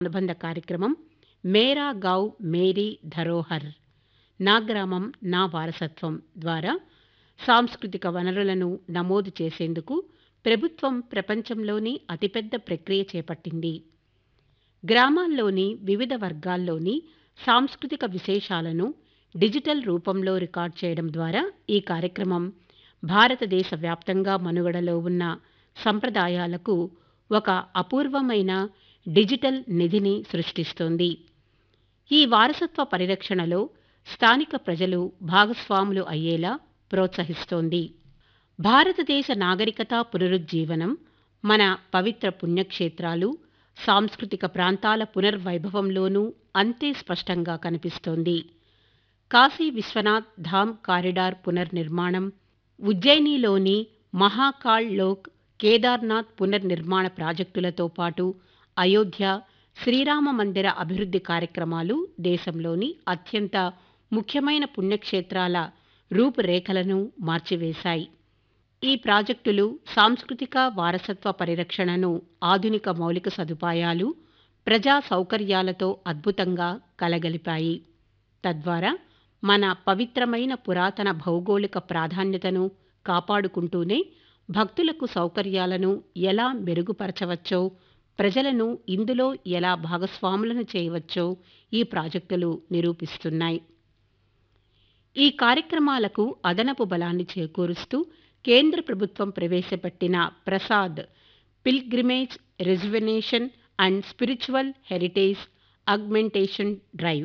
అనుబంధ కార్యక్రమం మేరా గావ్ మేరీ ధరోహర్ నా గ్రామం నా వారసత్వం ద్వారా సాంస్కృతిక వనరులను నమోదు చేసేందుకు ప్రభుత్వం ప్రపంచంలోని అతిపెద్ద ప్రక్రియ చేపట్టింది గ్రామాల్లోని వివిధ వర్గాల్లోని సాంస్కృతిక విశేషాలను డిజిటల్ రూపంలో రికార్డ్ చేయడం ద్వారా ఈ కార్యక్రమం భారతదేశ వ్యాప్తంగా మనుగడలో ఉన్న సంప్రదాయాలకు ఒక అపూర్వమైన డిజిటల్ నిధిని సృష్టిస్తోంది ఈ వారసత్వ పరిరక్షణలో స్థానిక ప్రజలు భాగస్వాములు అయ్యేలా ప్రోత్సహిస్తోంది భారతదేశ నాగరికత పునరుజ్జీవనం మన పవిత్ర పుణ్యక్షేత్రాలు సాంస్కృతిక ప్రాంతాల పునర్వైభవంలోనూ అంతే స్పష్టంగా కనిపిస్తోంది కాశీ విశ్వనాథ్ ధామ్ కారిడార్ పునర్నిర్మాణం ఉజ్జయినిలోని మహాకాళ్ లోక్ కేదార్నాథ్ పునర్నిర్మాణ ప్రాజెక్టులతో పాటు అయోధ్య శ్రీరామ మందిర అభివృద్ధి కార్యక్రమాలు దేశంలోని అత్యంత ముఖ్యమైన పుణ్యక్షేత్రాల రూపురేఖలను మార్చివేశాయి ఈ ప్రాజెక్టులు సాంస్కృతిక వారసత్వ పరిరక్షణను ఆధునిక మౌలిక సదుపాయాలు ప్రజా సౌకర్యాలతో అద్భుతంగా కలగలిపాయి తద్వారా మన పవిత్రమైన పురాతన భౌగోళిక ప్రాధాన్యతను కాపాడుకుంటూనే భక్తులకు సౌకర్యాలను ఎలా మెరుగుపరచవచ్చో ప్రజలను ఇందులో ఎలా భాగస్వాములను చేయవచ్చో ఈ ప్రాజెక్టులు నిరూపిస్తున్నాయి ఈ కార్యక్రమాలకు అదనపు బలాన్ని చేకూరుస్తూ కేంద్ర ప్రభుత్వం ప్రవేశపెట్టిన PRASAD pilgrimage rejuvenation and spiritual heritage augmentation drive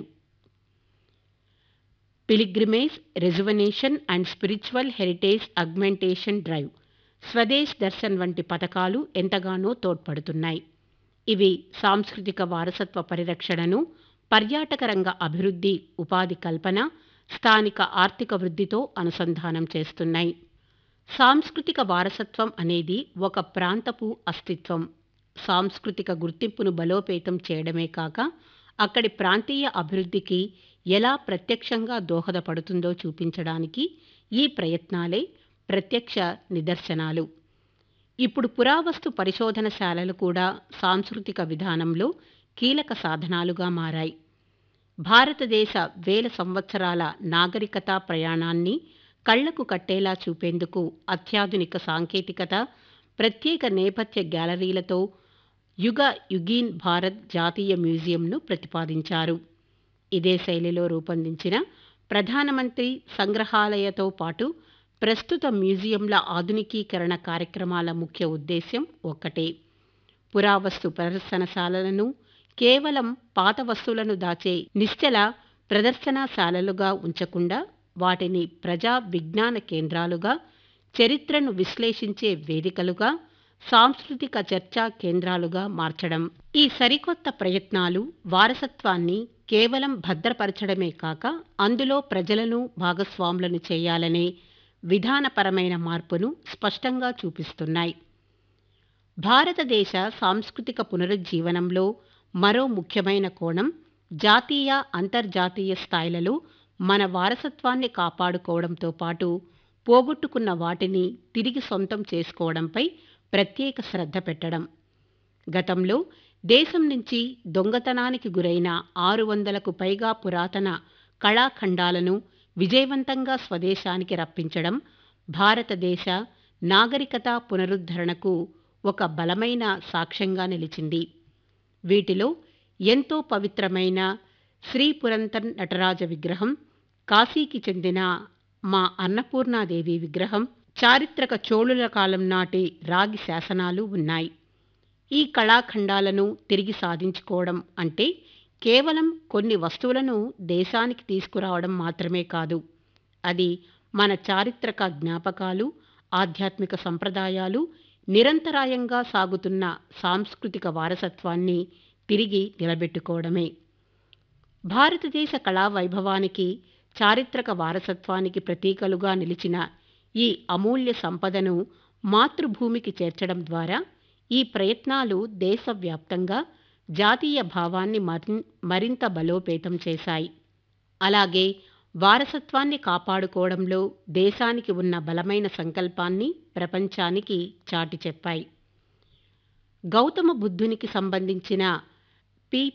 pilgrimage rejuvenation and spiritual heritage augmentation drive Swadesh Darshan వంటి పథకాలు ఎంతగానో తోడ్పడుతున్నాయి ఇవి సాంస్కృతిక వారసత్వ పరిరక్షణను పర్యాటక రంగ అభివృద్ధి ఉపాధి కల్పన స్థానిక ఆర్థిక వృద్ధితో అనుసంధానం చేస్తున్నాయి సాంస్కృతిక వారసత్వం అనేది ఒక ప్రాంతపు అస్తిత్వం సాంస్కృతిక గుర్తింపును బలోపేతం చేయడమే కాక అక్కడి ప్రాంతీయ అభివృద్ధికి ఎలా ప్రత్యక్షంగా దోహదపడుతుందో చూపించడానికి ఈ ప్రయత్నాలే ప్రత్యక్ష నిదర్శనాలు ఇప్పుడు పురావస్తు పరిశోధనశాలలు కూడా సాంస్కృతిక విధానంలో కీలక సాధనాలుగా మారాయి భారతదేశ వేల సంవత్సరాల నాగరికత ప్రయాణాన్ని కళ్లకు కట్టేలా చూపేందుకు అత్యాధునిక సాంకేతికత ప్రత్యేక నేపథ్య గ్యాలరీలతో యుగ యుగీన్ భారత్ జాతీయ మ్యూజియంను ప్రతిపాదించారు ఇదే శైలిలో రూపొందించిన ప్రధానమంత్రి సంగ్రహాలయతో పాటు ప్రస్తుత మ్యూజియంల ఆధునికీకరణ కార్యక్రమాల ముఖ్య ఉద్దేశ్యం ఒక్కటే పురావస్తు ప్రదర్శనశాలలను కేవలం పాత వస్తువులను దాచే నిశ్చల ప్రదర్శనశాలలుగా ఉంచకుండా వాటిని ప్రజా విజ్ఞాన కేంద్రాలుగా చరిత్రను విశ్లేషించే వేదికలుగా సాంస్కృతిక చర్చా కేంద్రాలుగా మార్చడం ఈ సరికొత్త ప్రయత్నాలు వారసత్వాన్ని కేవలం భద్రపరచడమే కాక అందులో ప్రజలను భాగస్వాములను చేయాలనే విధానపరమైన మార్పును స్పష్టంగా చూపిస్తున్నాయి భారతదేశ సాంస్కృతిక పునరుజ్జీవనంలో మరో ముఖ్యమైన కోణం జాతీయ అంతర్జాతీయ స్థాయిలలో మన వారసత్వాన్ని కాపాడుకోవడంతో పాటు పోగొట్టుకున్న వాటిని తిరిగి సొంతం చేసుకోవడంపై ప్రత్యేక శ్రద్ధ పెట్టడం గతంలో దేశం నుంచి దొంగతనానికి గురైన ఆరు వందలకు పైగా పురాతన కళాఖండాలను విజయవంతంగా స్వదేశానికి రప్పించడం భారతదేశ నాగరికత పునరుద్ధరణకు ఒక బలమైన సాక్ష్యంగా నిలిచింది వీటిలో ఎంతో పవిత్రమైన శ్రీ పురంతన్ నటరాజ విగ్రహం కాశీకి చెందిన మా అన్నపూర్ణాదేవి విగ్రహం చారిత్రక చోళుల కాలం నాటి రాగి శాసనాలు ఉన్నాయి ఈ కళాఖండాలను తిరిగి సాధించుకోవడం అంటే కేవలం కొన్ని వస్తువులను దేశానికి తీసుకురావడం మాత్రమే కాదు అది మన చారిత్రక జ్ఞాపకాలు ఆధ్యాత్మిక సంప్రదాయాలు నిరంతరాయంగా సాగుతున్న సాంస్కృతిక వారసత్వాన్ని తిరిగి నిలబెట్టుకోవడమే భారతదేశ కళా వైభవానికి చారిత్రక వారసత్వానికి ప్రతీకలుగా నిలిచిన ఈ అమూల్య సంపదను మాతృభూమికి చేర్చడం ద్వారా ఈ ప్రయత్నాలు దేశవ్యాప్తంగా జాతీయ భావాన్ని మరింత బలోపేతం చేశాయి అలాగే వారసత్వాన్ని కాపాడుకోవడంలో దేశానికి ఉన్న బలమైన సంకల్పాన్ని ప్రపంచానికి చాటి చెప్పాయి గౌతమ బుద్ధునికి సంబంధించిన